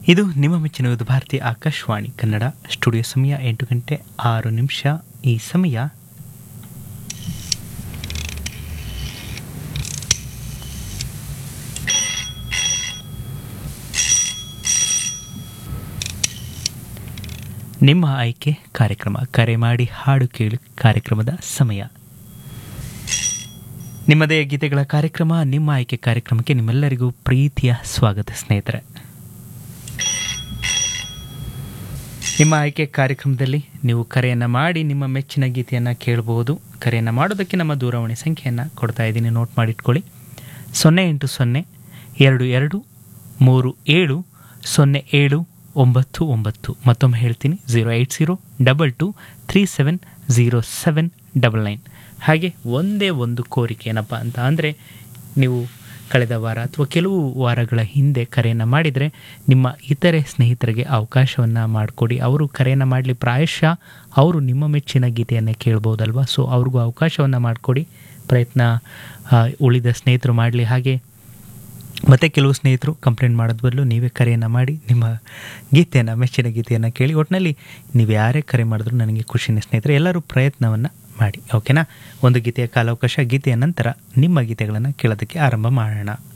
ಇದು ನಿಮ್ಮ ಮೆಚ್ಚಿನ ಇದು ಭಾರತೀಯ ಆಕಾಶವಾಣಿ ಕನ್ನಡ ಸ್ಟುಡಿಯೋ ಸಮಯ ಎಂಟು ಗಂಟೆ ಆರು ನಿಮಿಷ ಈ ಸಮಯ ನಿಮ್ಮ ಆಯ್ಕೆ ಕಾರ್ಯಕ್ರಮ ಕರೆ ಮಾಡಿ ಹಾಡು ಕೇಳಿ ಕಾರ್ಯಕ್ರಮದ ಸಮಯ ನಿಮ್ಮದೇ ಗೀತೆಗಳ ಕಾರ್ಯಕ್ರಮ ನಿಮ್ಮ ಆಯ್ಕೆ ಕಾರ್ಯಕ್ರಮಕ್ಕೆ ನಿಮ್ಮೆಲ್ಲರಿಗೂ ಪ್ರೀತಿಯ ಸ್ವಾಗತ ಸ್ನೇಹಿತರೆ ನಿಮ್ಮ ಆಯ್ಕೆ ಕಾರ್ಯಕ್ರಮದಲ್ಲಿ ನೀವು ಕರೆಯನ್ನು ಮಾಡಿ ನಿಮ್ಮ ಮೆಚ್ಚಿನ ಗೀತೆಯನ್ನು ಕೇಳಬಹುದು ಕರೆಯನ್ನು ಮಾಡೋದಕ್ಕೆ ನಮ್ಮ ದೂರವಾಣಿ ಸಂಖ್ಯೆಯನ್ನು ಕೊಡ್ತಾ ಇದ್ದೀನಿ ನೋಟ್ ಮಾಡಿಟ್ಕೊಳ್ಳಿ ಸೊನ್ನೆ ಎಂಟು ಸೊನ್ನೆ ಎರಡು ಎರಡು ಮೂರು ಏಳು ಸೊನ್ನೆ ಏಳು ಒಂಬತ್ತು ಒಂಬತ್ತು ಮತ್ತೊಮ್ಮೆ ಹೇಳ್ತೀನಿ zero eight zero double two three seven zero seven double nine ಹಾಗೆ ಒಂದೇ ಒಂದು ಕೋರಿಕೆ ಏನಪ್ಪ ಅಂತ ಅಂದರೆ ನೀವು ಕಳೆದ ವಾರ ಅಥವಾ ಕೆಲವು ವಾರಗಳ ಹಿಂದೆ ಕರೆಯನ್ನು ಮಾಡಿದರೆ ನಿಮ್ಮ ಇತರೆ ಸ್ನೇಹಿತರಿಗೆ ಅವಕಾಶವನ್ನು ಮಾಡಿಕೊಡಿ ಅವರು ಕರೆಯನ್ನು ಮಾಡಲಿ ಪ್ರಾಯಶಃ ಅವರು ನಿಮ್ಮ ಮೆಚ್ಚಿನ ಗೀತೆಯನ್ನು ಕೇಳ್ಬೋದಲ್ವ ಸೊ ಅವ್ರಿಗೂ ಅವಕಾಶವನ್ನು ಮಾಡಿಕೊಡಿ ಪ್ರಯತ್ನ ಆ, ಉಳಿದ ಸ್ನೇಹಿತರು ಮಾಡಲಿ ಹಾಗೆ ಮತ್ತು ಕೆಲವು ಸ್ನೇಹಿತರು ಕಂಪ್ಲೇಂಟ್ ಮಾಡೋದ್ ಬದಲು ನೀವೇ ಕರೆಯನ್ನು ಮಾಡಿ ನಿಮ್ಮ ಗೀತೆಯನ್ನು ಮೆಚ್ಚಿನ ಗೀತೆಯನ್ನು ಕೇಳಿ ಒಟ್ಟಿನಲ್ಲಿ ನೀವು ಯಾರೇ ಕರೆ ಮಾಡಿದ್ರು ನನಗೆ ಖುಷಿನೇ ಸ್ನೇಹಿತರೆ ಎಲ್ಲರೂ ಪ್ರಯತ್ನವನ್ನು ಮಾಡಿ ಓಕೆನಾ ಒಂದು ಗೀತೆಯ ಕಾಲಾವಕಾಶ ಗೀತೆಯ ನಂತರ ನಿಮ್ಮ ಗೀತೆಗಳನ್ನು ಕೇಳೋದಕ್ಕೆ ಆರಂಭ ಮಾಡೋಣ